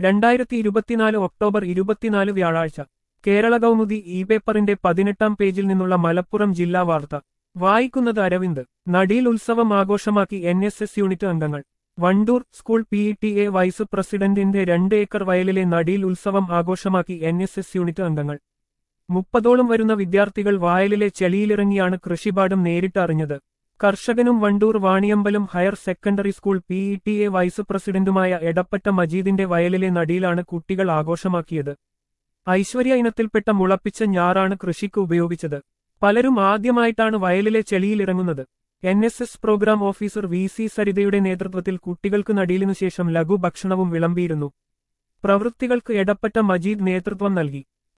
രണ്ടായിരത്തി ഇരുപത്തിനാല് ഒക്ടോബർ ഇരുപത്തിനാല് വ്യാഴാഴ്ച കേരള കൗമുദി ഇ പേപ്പറിന്റെ പതിനെട്ടാം പേജിൽ നിന്നുള്ള മലപ്പുറം ജില്ലാ വാർത്ത വായിക്കുന്നത് അരവിന്ദ് നടീൽ ഉത്സവം ആഘോഷമാക്കി എൻ എസ് എസ് യൂണിറ്റ് അംഗങ്ങൾ Wandoor school P E T A vice പ്രസിഡന്റിന്റെ രണ്ട് ഏക്കർ വയലിലെ നടീൽ ഉത്സവം ആഘോഷമാക്കി എൻ എസ് എസ് യൂണിറ്റ് അംഗങ്ങൾ മുപ്പതോളം വരുന്ന വിദ്യാർത്ഥികൾ വയലിലെ ചെളിയിലിറങ്ങിയാണ് കൃഷിപാഠം നേരിട്ട് അറിഞ്ഞത് കർഷകനും Wandoor Vaniyambalam higher secondary school P E T A vice പ്രസിഡന്റുമായ എടപ്പറ്റ മജീദിന്റെ വയലിലെ നടിയിലാണ് കുട്ടികൾ ആഘോഷമാക്കിയത് ഐശ്വര്യ ഇനത്തിൽപ്പെട്ട മുളപ്പിച്ച ഞാറാണ് കൃഷിക്ക് ഉപയോഗിച്ചത് പലരും ആദ്യമായിട്ടാണ് വയലിലെ ചെളിയിലിറങ്ങുന്നത് N S S programme officer V C സരിതയുടെ നേതൃത്വത്തിൽ കുട്ടികൾക്ക് നടീലിനുശേഷം ലഘു ഭക്ഷണവും വിളമ്പിയിരുന്നു പ്രവൃത്തികൾക്ക് എടപ്പറ്റ മജീദ് നേതൃത്വം നൽകി